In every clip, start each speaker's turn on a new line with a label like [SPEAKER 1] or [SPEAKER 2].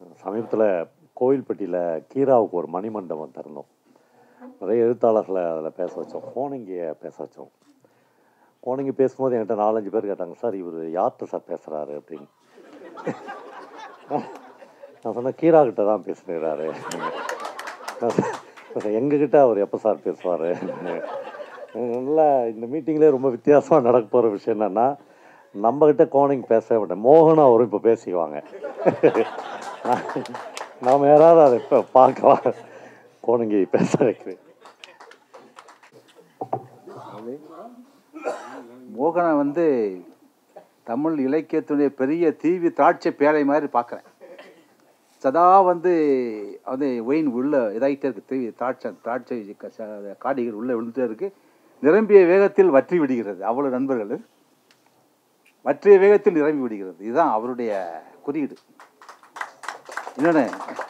[SPEAKER 1] சமீபத்தில் கோவில்பட்டியில் கீராவுக்கு ஒரு மணிமண்டபம் திறந்தோம் நிறைய எழுத்தாளர்களை அதில் பேச வச்சோம் கோணங்கியை பேச வச்சோம் கோணங்கி பேசும்போது என்கிட்ட நாலஞ்சு பேர் கேட்டாங்க சார் இவர் யார்கிட்ட சார் பேசுகிறாரு அப்படின்னு நான் சொன்னேன் கீரா கிட்ட தான் பேசுகிறாரு எங்ககிட்ட அவர் எப்போ சார் பேசுவார் நல்லா இந்த மீட்டிங்லேயே ரொம்ப வித்தியாசமாக நடக்க போகிற விஷயம் என்னென்னா நம்மக்கிட்ட கோணிங் பேசவே மாட்டேன் மோகனும் அவரும் இப்போ பேசிக்குவாங்க நாம் யாராவது அதை இப்போ பார்க்கலாம் கோணங்கி பேச வைக்கிறேன்
[SPEAKER 2] மோகனை வந்து தமிழ் இலக்கியத்தினுடைய பெரிய தீவி திராட்சை பேழை மாதிரி பார்க்குறேன் சதா வந்து வந்து ஒயின் உள்ள இதாகிட்டே இருக்கு தீவி திராட்சை திராட்சை க- ச- காடிகள் உள்ள விழுந்துட்டே இருக்கு நிரம்பிய வேகத்தில் வற்றி விடுகிறது அவ்வளோ நண்பர்கள் வற்றிய வேகத்தில் நிரம்பி விடுகிறது இதுதான் அவருடைய குறியீடு இன்னொன்று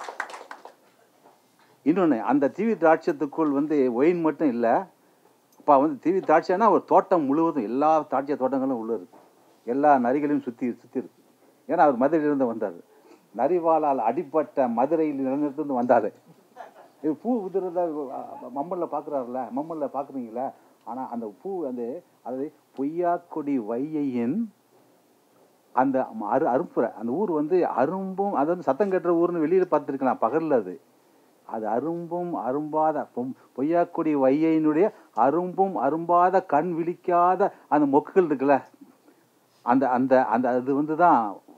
[SPEAKER 2] இன்னொன்று அந்த தீவி திராட்சத்துக்குள் வந்து ஒயின் மட்டும் இல்லை அப்போ வந்து தீவி திராட்சைனா ஒரு தோட்டம் முழுவதும் எல்லா திராட்சை தோட்டங்களும் உள்ள இருக்கு எல்லா நரிகளையும் சுற்றி சுற்றி இருக்கு ஏன்னா அவர் மதுரையிலிருந்து வந்தார் நரிவாளால் அடிப்பட்ட மதுரையில் நிலநிறுத்திருந்து வந்தார் இது பூ உதிரத மம்மலில் பார்க்குறாருல மம்மலில் பார்க்குறீங்களா ஆனால் அந்த பூ வந்து அது பொய்யாக்கொடி வையையின் அந்த அரு அரும்புற அந்த ஊர் வந்து அரும்பும் அது வந்து சத்தம் கட்டுற ஊர்னு வெளியில் பார்த்துருக்கலாம் பகலில் அது அது அரும்பும் அரும்பாத பொம்- பொய்யாக்குடி வையையினுடைய அரும்பும் அரும்பாத கண் விழிக்காத அந்த மொக்குகள் இருக்குல்ல அந்த அந்த அந்த அது வந்து தான்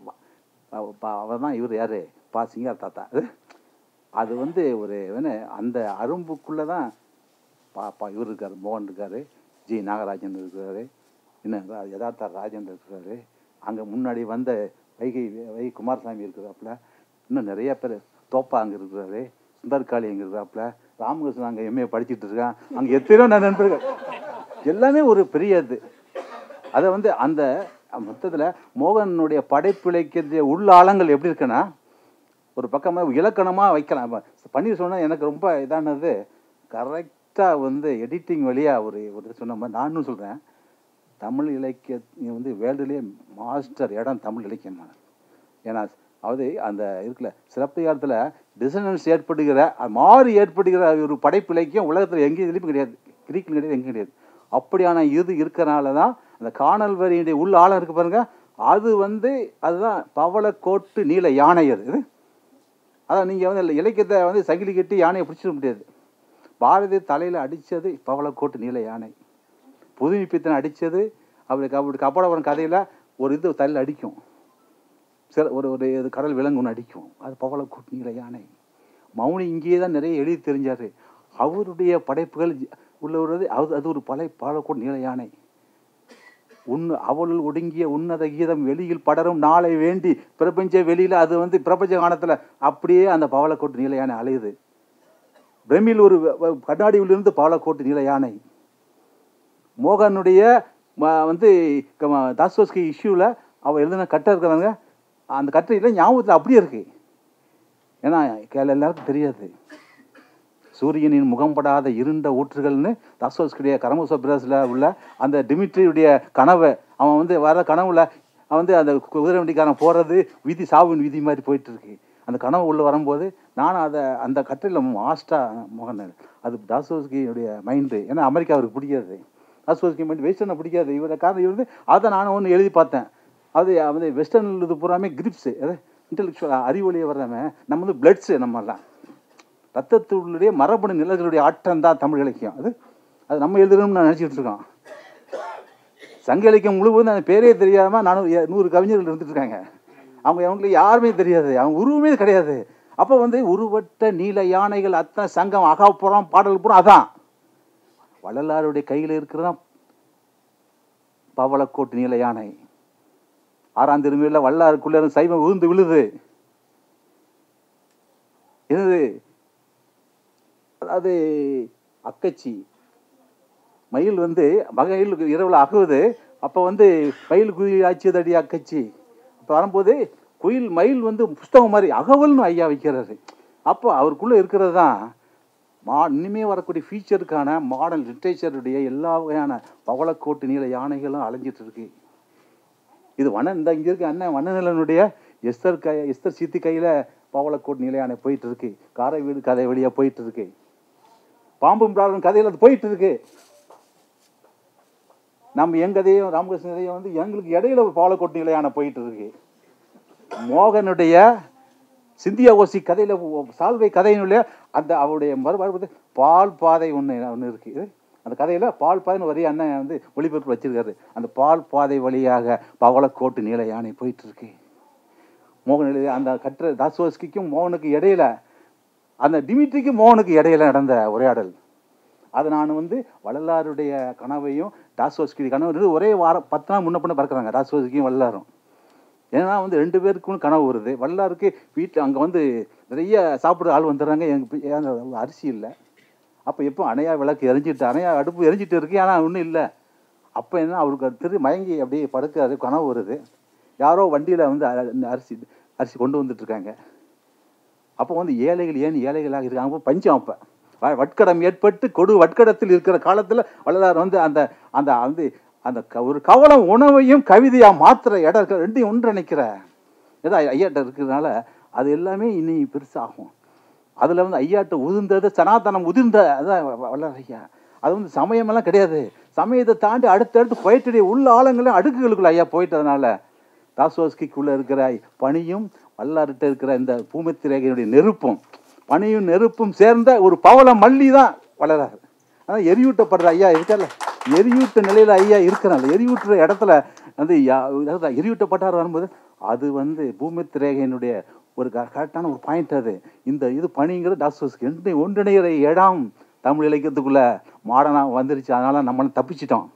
[SPEAKER 2] அவர் தான் இவர் யார் பா சிங்கார் தாத்தா அது அது வந்து ஒரு என்ன அந்த அரும்புக்குள்ளே தான் பா பா இவர் இருக்கார் மோகன் இருக்கார் ஜி நாகராஜன் இருக்கிறாரு இன்னும் ரா- யதார்த்தா ராஜன் இருக்கிறாரு அங்கே முன்னாடி வந்த வைகை வை குமாரசாமி இருக்கிறாப்புல இன்னும் நிறைய பேர் தோப்பா அங்கே இருக்கிறாரு சுந்தர்காளி அங்கே இருக்கிறாப்புல ராமகிருஷ்ணன் அங்கே எம்ஏ படிச்சுட்டு இருக்கான் அங்கே எத்தனையோ நான் நண்பர்கள் எல்லாமே ஒரு பெரிய இது அதை வந்து அந்த மொத்தத்தில் மோகனுடைய படைப்பிழைக்கிற உள்ள ஆழங்கள் எப்படி இருக்குன்னா ஒரு பக்கமாக இலக்கணமாக வைக்கலாம் இப்ப பன்னீர் சொன்னால் எனக்கு ரொம்ப இதானது கரெக்டாக வந்து எடிட்டிங் வழியாக ஒரு ஒரு இது சொன்ன மாதிரி நானும் சொல்கிறேன் தமிழ் இலக்கிய வந்து வேர்ல்டுலேயே மாஸ்டர் இடம் தமிழ் இலக்கியமான ஏன்னா அதாவது அந்த இருக்குல்ல சிறப்பிகாரத்தில் டிசனன்ஸ் ஏற்படுகிற அது மாறி ஏற்படுகிற ஒரு படைப்பு இலக்கியம் உலகத்தில் எங்கேயும் இதுலேயும் கிடையாது கிரீக்கில் கிடையாது எங்கேயும் கிடையாது அப்படியான இது இருக்கிறனால தான் அந்த காணல் வரியுடைய உள்ள ஆழம் இருக்கு பாருங்க அது வந்து அதுதான் பவளக்கோட்டு நீல யானை அது இது அதான் நீங்கள் வந்து இல்ல- இலக்கியத்தை வந்து சங்கிலி கட்டி யானையை பிடிச்சிட முடியாது பாரதி தலையில் அடித்தது பவளக்கோட்டு நீல யானை புதுமை பித்தனை அடித்தது அவருக்கு அவருடைய கப்படவரம் கதையில் ஒரு இது தலையில் அடிக்கும் சில ஒரு ஒரு இது கடல் விலங்கு ஒன்று அடிக்கும் அது பவளக்கோட்டு நீல யானை மௌனி இங்கேயே தான் நிறைய எழுதி தெரிஞ்சார் அவருடைய படைப்புகள் உள்ளது அது அது ஒரு பழைய பவளக்கோட்டு நீல யானை உன் அவளுள் ஒடுங்கிய உன்னத கீதம் வெளியில் படரும் நாளை வேண்டி பிரபஞ்ச வெளியில் அது வந்து பிரபஞ்ச காலத்தில் அப்படியே அந்த பவளக்கோட்டு நீல யானை அலையுது பிரமில் ஒரு வ- வ- கண்ணாடியிலிருந்து பவளக்கோட்டு நீல யானை மோகனுடைய ம- வந்து க- தாஸ்தோஸ்கி இஷ்யூவில் அவள் எழுதின கட்டை இருக்கிறாங்க அந்த கட்டுரையில் ஞாபகத்தில் அப்படியே இருக்கு ஏன்னா கேல எல்லாருக்கும் தெரியாது சூரியனின் முகம்படாத இருண்ட ஊற்றுகள்னு தாஸ்தோஸ்கியுடைய கரமோசோ பிரஸில் உள்ள அந்த டிமிட்ரியுடைய கனவை அவன் வந்து வர கனவுல அவன் வந்து அந்த குதிரை வண்டிக்காரன் போகிறது விதி சாவின் விதி மாதிரி போயிட்டு இருக்கு அந்த கனவு உள்ளே வரும்போது நானும் அதை அந்த கட்டுரையில் மாஸ்டா மோகன் அது தாஸ்தோஸ்கியுடைய மைண்டு ஏன்னா அமெரிக்கா அவருக்கு பிடிக்காது தாஸ்தோஸ்கி மைண்ட் வெஸ்டர்னை பிடிக்காது இவரை காரணம் இவர் அதை நானும் ஒன்று எழுதி பார்த்தேன் அது வந்து வெஸ்டர்ன் இது பூராமே கிரிப்ஸு அது இன்டெலெக்சுவல் அறிவொழியை வர்றவன் நம்ம வந்து பிளட்ஸு நம்மலாம் ரத்தத்துடைய மரபணு நிலங்களுடைய ஆட்டம் தான் தமிழ் இலக்கியம் அது அது நம்ம எழுதணும்னு நான் நினச்சிட்டு இருக்கோம் சங்க இலக்கியம் முழுவதும் அந்த பேரே தெரியாமல் நானூறு ஏ- நூறு கவிஞர்கள் இருந்துட்டு இருக்காங்க அவங்க அவங்களுக்கு யாருமே தெரியாது அவங்க உருவமே கிடையாது அப்போ வந்து உருவட்ட நீல யானைகள் அத்தனை சங்கம் அகாப்புறம் பாடல் பூரா அதான் வள்ளலாருடைய கையில் இருக்கிறதான் பவளக்கோட்டு நீல யானை ஆறாம் திருமையில் வல்லாருக்குள்ள இருந்து சைவம் விழுந்து விழுது என்னது அதாவது அக்கச்சி மயில் வந்து மயில் இரவில் அகுவது அப்போ வந்து மயில் குயில் ஆச்சியதடி அக்கச்சி அப்போ வரும்போது குயில் மயில் வந்து புஸ்தகம் மாதிரி அகவல்னு ஐயா வைக்கிறாரு அப்போ அவருக்குள்ளே இருக்கிறது தான் மா இனிமே வரக்கூடிய ஃபியூச்சருக்கான மாடர்ன் லிட்ரேச்சருடைய எல்லா வகையான பவளக்கோட்டு நீல யானைகளும் அலைஞ்சிட்டு இருக்கு இது வண்ணன் இந்த இங்கே இருக்க அண்ணன் வண்ணநிலனுடைய எஸ்தர் கை எஸ்தர் சீத்தி கையில் பவளக்கோட் நிலையான போயிட்டு இருக்கு காரை வீடு கதை வழியா போயிட்டு இருக்கு பாம்பும் பிராடன் கதையில் அது போயிட்டு இருக்கு நம்ம எங்க கதையும் ராமகிருஷ்ண கதையும் வந்து எங்களுக்கு இடையில ஒரு பவளக்கோட் நிலையான போயிட்டு இருக்கு மோகனுடைய சிந்தியா ஓசி கதையில ஒ- சால்வை கதையினுடைய அந்த அவருடைய மறுபடி பால் பாதை ஒன்று ஒன்று இருக்கு இது. அந்த கதையில பால் பாதைன்னு வரி அண்ணன் வந்து ஒளிபரப்பு வச்சிருக்காரு அந்த பால் பாதை வழியாக பவளக்கோட்டு நீல யானை போயிட்டு இருக்கு மோகன் எழுதிய அந்த கற்ற தாசோஸ்கிக்கும் மோகனுக்கு இடையில அந்த டிமிட்ரிக்கும் மோகனுக்கு இடையில நடந்த உரையாடல் அது நான் வந்து வள்ளலாருடைய கனவையும் டாஸ்வோஸ்கி கனவு ரெண்டும் ஒரே வாரம் பத்து நாள் முன்ன பின்ன பறக்குறாங்க டாஸ்வோஸ்கியும் வள்ளலாரும் ஏன்னா வந்து ரெண்டு பேருக்கும் கனவு வருது வல்லாருக்கு வீட்டில் அங்கே வந்து நிறைய சாப்பிட்ற ஆள் வந்துடுறாங்க எங்கள் அரிசி இல்லை அப்போ எப்போ அணையா விளக்கு எரிஞ்சிட்டு அணையா அடுப்பு எரிஞ்சிட்டு இருக்கு ஆனால் ஒன்றும் இல்லை அப்போ என்ன அவருக்கு திரு மயங்கி அப்படியே படுக்காரு கனவு வருது யாரோ வண்டியில் வந்து அ- இந்த அரிசி அரிசி கொண்டு வந்துட்டு இருக்காங்க அப்போ வந்து ஏழைகள் ஏன் ஏழைகளாக இருக்காங்க அப்போ பஞ்சம் அப்போ வ- வட்கடம் ஏற்பட்டு கொடு வட்கடத்தில் இருக்கிற காலத்தில் வள்ளலார் வந்து அந்த அந்த வந்து அந்த க- ஒரு கவலம் உணவையும் கவிதையா மாத்துற இடம் இருக்க ரெண்டையும் ஒன்றிணைக்கிற ஏதோ ஐயாட்ட இருக்கிறதுனால அது எல்லாமே இனி பெருசாகும் அதில் வந்து ஐயாட்ட உதிர்ந்தது சனாதனம் உதிர்ந்த அதான் வ- வள்ளலார் ஐயா அது வந்து சமயமெல்லாம் கிடையாது சமயத்தை தாண்டி அடுத்தடுத்து போயிட்டு உள்ள ஆழங்களும் அடுக்குகளுக்குள்ள ஐயா போயிட்டதுனால தாசோஸ்கிக்குள்ள இருக்கிற பனியும் வல்லார்கிட்ட இருக்கிற இந்த பூமித்திரேகையினுடைய நெருப்பும் பனியும் நெருப்பும் சேர்ந்த ஒரு பவள மல்லி தான் வளராது ஆனால் எரியூட்டப்படுற ஐயா இருக்கல எரியூட்ட நிலையில் ஐயா இருக்கிறாங்க எரியூட்டுற இடத்துல வந்து யா- அதாவது எரியூட்டப்பட்டார் வரும்போது அது வந்து பூமித்திரேகையினுடைய ஒரு கரெக்டான ஒரு பாயிண்ட் அது இந்த இது பனிங்கிறது டாஸ்டோஸ்கி ரெண்டு ஒன்றிணைகிற இடம் தமிழ் இலக்கியத்துக்குள்ள மாடனாக வந்துருச்சு அதனால நம்ம தப்பிச்சிட்டோம்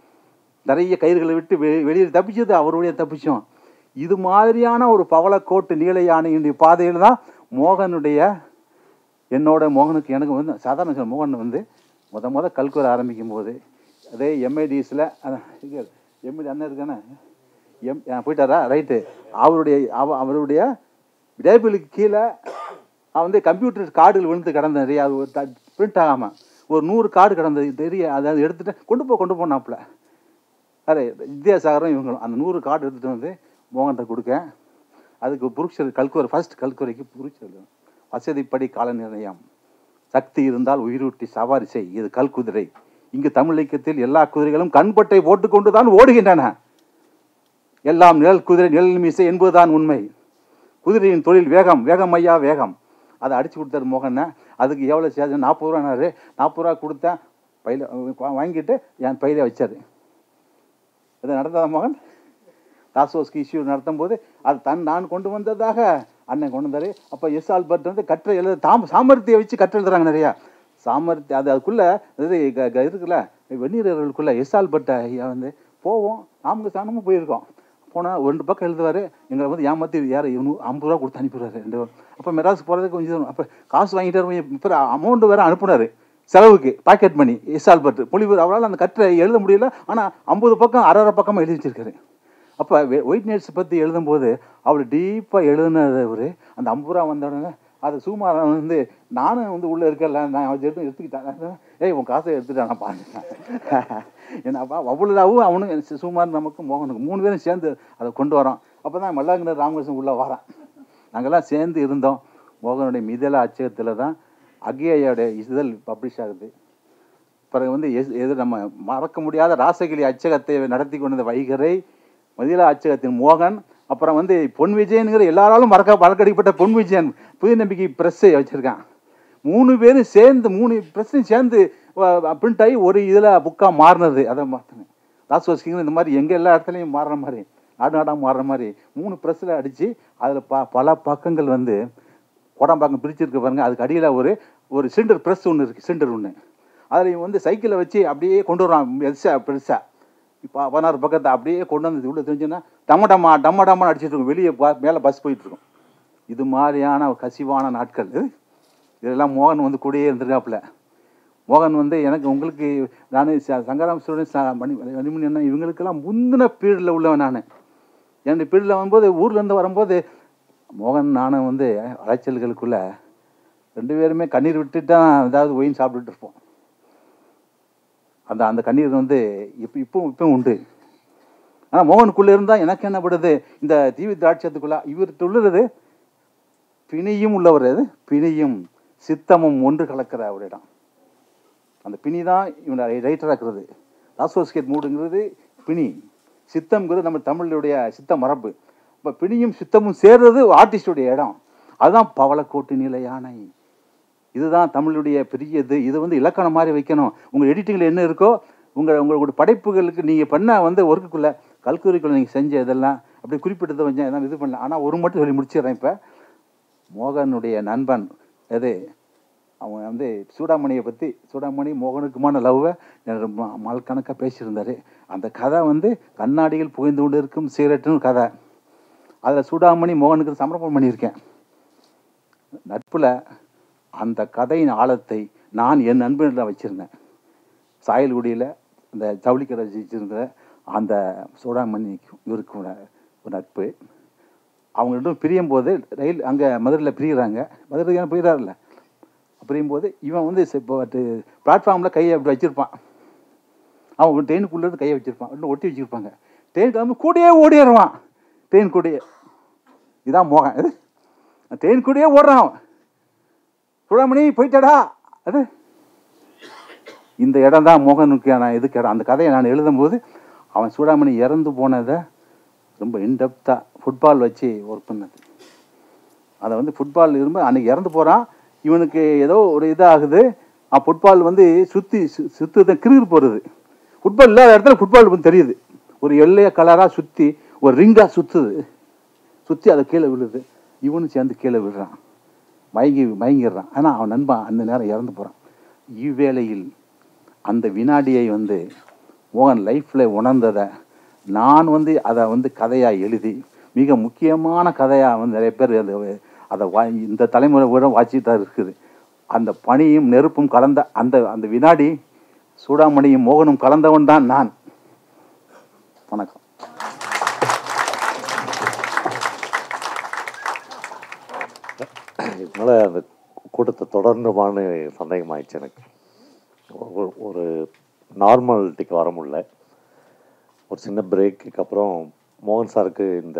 [SPEAKER 2] நிறைய கயிறுகளை விட்டு வெ வெளியில் தப்பிச்சது அவருடைய தப்பிச்சோம் இது மாதிரியான ஒரு பவளக்கோட்டு நீல யானையினுடைய பாதையில் தான் மோகனுடைய என்னோட மோகனுக்கு எனக்கு வந்து சாதாரண விஷயம், மோகன் வந்து முத முத கல்குவர ஆரம்பிக்கும் போது அதே எம்ஐடிஸில் எம்ஐடி அண்ணன் இருக்கானே எம் ஆ, போயிட்டாரா ரைட்டு அவருடைய அவ அவருடைய டேபிளுக்கு கீழே அவன் வந்து கம்ப்யூட்டர் கார்டுகள் விழுந்து கிடந்த நிறைய பிரிண்ட் ஆகாமல் ஒரு நூறு கார்டு கிடந்தது தெரிய அதை எடுத்துட்டு கொண்டு போ கொண்டு போனாப்புல அரே வித்யாசாகரும் இவங்களும் அந்த நூறு கார்டு எடுத்துகிட்டு வந்து மோகன்கிட்ட கொடுக்க அதுக்கு புருஷர் கல்குவரை ஃபர்ஸ்ட் கல்குவரைக்கு புருஷர் வசதிப்படி கால நிர்ணயம் சக்தி இருந்தால் உயிரூட்டி சவாரி செய் இது கல்குதிரை இங்கு தமிழ் இலக்கியத்தில் எல்லா குதிரைகளும் கண்பட்டை போட்டுக்கொண்டு தான் ஓடுகின்றன எல்லாம் நிழல் குதிரை நிழல் மீசை என்பதுதான் உண்மை குதிரையின் தொழில் வேகம் வேகம் ஐயா வேகம் அதை அடிச்சு கொடுத்தாரு மோகனை அதுக்கு எவ்வளோ சேதம் நாற்பது ரூபானாரு நாற்பது ரூபா கொடுத்தேன் பையில வா- வாங்கிட்டு என் பையில வச்சாரு இது நடந்ததா மகன் தாசோஸ்கி இஷ்யூ நடத்தும் போது அது தன் நான் கொண்டு வந்ததாக அண்ணன் கொண்டு வந்தாரு அப்போ எஸ் ஆல்பர்ட் வந்து கற்றை எழுத தாம் சாமர்த்தியை வச்சு கற்றை எழுதுறாங்க நிறையா சாமர்த்தியம் அது அதுக்குள்ள இது க- க- இருக்குல்ல வெந்நீரர்களுக்குள்ள எஸ் ஆல்பர்ட் ஐயா வந்து போவோம் நாமக்கு சாணமும் போயிருக்கோம் போனால் ரெண்டு பக்கம் எழுதுவார் எங்களை வந்து ஏமாற்றி யார் இவனு ஐம்பது ரூபா கொடுத்து அனுப்பிடுவாரு ரெண்டு அப்போ மெட்ராஸ் போகிறதுக்கு கொஞ்சம் அப்போ காசு வாங்கிட்டு இப்போ அமௌண்ட் வேறு அனுப்புனாரு செலவுக்கு pocket money S Albert Bolivar அவரால் அந்த கற்றை எழுத முடியல ஆனால் ஐம்பது பக்கம் அரை அரை பக்கமாக எழுதி வச்சிருக்காரு அப்போ ஒயிட் நைட்ஸ் பற்றி எழுதும்போது அவர் டீப்பாக எழுதுனது அவர் அந்த ஐம்பது ரூபா வந்த உடனே அது சுகுமாரன் வந்து நானும் வந்து உள்ளே இருக்கல நான் அவன் எடுத்து எடுத்துக்கிட்டேன் ஏய் உன் காசை எடுத்துட்டான் நான் பாருங்க என்னப்பா அவ்வளோதாவும் அவனும் சுகுமாரன் நமக்கு மோகனுக்கு மூணு பேரும் சேர்ந்து அதை கொண்டு வரோம் அப்போ தான் மல்லாங்கிற ராமகிருஷ்ணன் உள்ளே வரான் நாங்கள்லாம் சேர்ந்து இருந்தோம் மோகனுடைய மிதல அச்சகத்தில் தான் அகேயோடைய இதழ் பப்ளிஷ் ஆகுது பிறகு வந்து எஸ் எது நம்ம மறக்க முடியாத ராசகிரி அச்சகத்தை நடத்தி கொண்ட வைகரை மதிலா அச்சகத்தின் மோகன் அப்புறம் வந்து பொன் விஜயனுங்கிற எல்லாராலும் மறக்க மறக்கடிக்கப்பட்ட பொன் விஜயன் புதிய நம்பிக்கை ப்ரெஸ்ஸை வச்சுருக்கான் மூணு பேரும் சேர்ந்து மூணு ப்ரெஸ்ஸையும் சேர்ந்து பிரிண்ட் ஆகி ஒரு இதில் புக்காக மாறினது அதை மாற்றினேன் தாஸ்வஸ்கிங்க இந்த மாதிரி எங்கே எல்லா இடத்துலையும் மாறுற மாதிரி நாடு நாடாக மாறுற மாதிரி மூணு ப்ரெஸ்ஸில் அடித்து அதில் ப பல பக்கங்கள் வந்து கோடம்பாக்கம் பிரிச்சிருக்க பாருங்க அதுக்கு அடியில் ஒரு ஒரு சிலிண்டர் ப்ரெஸ் ஒன்று இருக்குது சிலிண்டர் ஒன்று அதில் இவன் வந்து சைக்கிளை வச்சு அப்படியே கொண்டு வரான் பெருசாக பெருசாக இப்போ பதினாறு பக்கத்தை அப்படியே கொண்டு வந்து உள்ள தெரிஞ்சுன்னா டம்ம டம்மா டம்ம டம்மான்னு அடிச்சிட்டு இருக்கும் வெளியே மேலே பஸ் போயிட்டு இருக்கும் இது மாதிரியான ஒரு கசிவான நாட்கள் இது இதெல்லாம் மோகன் வந்து கூடயே இருந்திருக்காப்புல மோகன் வந்து எனக்கு உங்களுக்கு நான் சங்கராம் ஸ்டூடெண்ட்ஸ் மணி மணிமணி அண்ணா இவங்களுக்கெல்லாம் முந்தின பீரியடில் உள்ளவன் நான் என்னுடைய பீரியடில் வரும்போது ஊர்லேருந்து வரும்போது மோகன் நானும் வந்து அலைச்சல்களுக்குள்ள ரெண்டு பேருமே கண்ணீர் விட்டுட்டு தான் ஏதாவது ஒயின் சாப்பிட்டுட்டு இருப்போம் அந்த அந்த கண்ணீர் வந்து இப்போ இப்போ இப்பவும் உண்டு ஆனால் மோகனுக்குள்ளே இருந்தால் எனக்கு என்ன படுது இந்த தீவி திராட்சத்துக்குள்ள இவர்கிட்ட உள்ளது பிணியும் உள்ளவர் அது பிணியும் சித்தமும் ஒன்று கலக்கிற ஒரு இடம் அந்த பிணி தான் இவனை ரைட்டராக இருக்கிறது அசோசியேட் மூடுங்கிறது பிணி சித்தம்ங்கிறது நம்ம தமிழுடைய சித்த மரபு இப்போ பிணியும் சித்தமும் சேர்றது ஆர்டிஸ்டுடைய இடம் அதுதான் பவளக்கோட்டு நிலை யானை இதுதான் தமிழுடைய பெரிய இது இது வந்து இலக்கணம் மாதிரி வைக்கணும் உங்கள் எடிட்டிங்கில் என்ன இருக்கோ உங்கள் உங்களோட படைப்புகளுக்கு நீங்கள் பண்ண வந்து ஒர்க்குக்குள்ளே கல்குரிக்குள்ளே நீங்கள் செஞ்ச இதெல்லாம் அப்படி குறிப்பிட்டதை கொஞ்சம் எதாவது இது பண்ணல ஆனால் ஒரு மட்டும் சொல்லி முடிச்சிடுறேன் இப்போ மோகனுடைய நண்பன் எது அவன் வந்து சூடாமணியை பற்றி சூடாமணி மோகனுக்குமான லவ்வை மல் கணக்காக பேசியிருந்தார் அந்த கதை வந்து கண்ணாடியில் புகைந்து கொண்டு இருக்கும் சிகரெட்டுன்னு கதை அதில் சூடாமணி மோகனுக்கு சமர்ப்பணம் பண்ணியிருக்கேன் நட்பில் அந்த கதையின் ஆழத்தை நான் என் நண்பனில் வச்சுருந்தேன் சாயல்குடியில் அந்த ஜவுளிக்கடை வச்சிருந்த அந்த சூடாமணிக்கும் இவருக்கும் உள்ள ஒரு நட்பு அவங்க ரெண்டும் பிரியும் போது ரயில் அங்கே மதுரையில் பிரிகிறாங்க மதுரைக்கு பிரிகிறாருல்ல பிரியும் போது இவன் வந்து இப்போ பிளாட்ஃபார்மில் கையை அப்படி வச்சுருப்பான் அவன் ட்ரெயினுக்குள்ளேருந்து கையை வச்சுருப்பான் இன்னும் ஒட்டி வச்சுருப்பாங்க ட்ரெயின் கிளம்பி கூடயே ஓடிடுவான் ட்ரெயின் கூடயே இதான் மோகன் இது ட்ரெயின் கூடயே ஓடுறான் அவன் சுடாமணி போயிட்டடா அது இந்த இடம் தான் மோகனுக்கு நான் இதுக்கு இடம் அந்த கதையை நான் எழுதும்போது அவன் சூடாமணி இறந்து போனதை ரொம்ப இன்டெப்த்தாக ஃபுட்பால் வச்சு ஒர்க் பண்ணது அதை வந்து ஃபுட்பால் இரும்ப அன்றைக்கி இறந்து போகிறான் இவனுக்கு ஏதோ ஒரு இதாகுது ஃபுட்பால் வந்து சுற்றி சுற்று கிருகிரு போகிறது ஃபுட்பால் இல்லாத இடத்துல ஃபுட்பால் வந்து தெரியுது ஒரு எல்லைய கலராக சுற்றி ஒரு ரிங்காக சுற்றுது சுற்றி அதை கீழே விழுது இவனும் சேர்ந்து கீழே விழுறான் மயங்கி மயங்கிடுறான் ஆனால் அவன் நண்பன் அந்த நேரம் இறந்து போகிறான் இவ்வேளையில் அந்த வினாடியை வந்து மோகன் லைஃப்பில் உணர்ந்ததை நான் வந்து அதை வந்து கதையாக எழுதி மிக முக்கியமான கதையாக வந்து நிறைய பேர் அதை அதை வா இந்த தலைமுறை கூட வாச்சிட்டு தான் இருக்குது அந்த பனியும் நெருப்பும் கலந்த அந்த அந்த வினாடி சூடாமணியும் மோகனும் கலந்தவன் தான் நான் வணக்கம்
[SPEAKER 1] இதனால அந்த கூட்டத்தை தொடர்ந்துமான்னு சந்தேகமாயிடுச்சு எனக்கு ஒரு- ஒரு நார்மாலிட்டிக்கு வர முடியல ஒரு சின்ன பிரேக்குக்கு அப்புறம் மோகன் சாருக்கு இந்த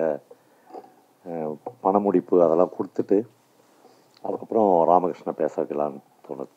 [SPEAKER 1] அஹ், பணமுடிப்பு அதெல்லாம் கொடுத்துட்டு அதுக்கப்புறம் ராமகிருஷ்ணன் பேச வைக்கலான்னு தோணுது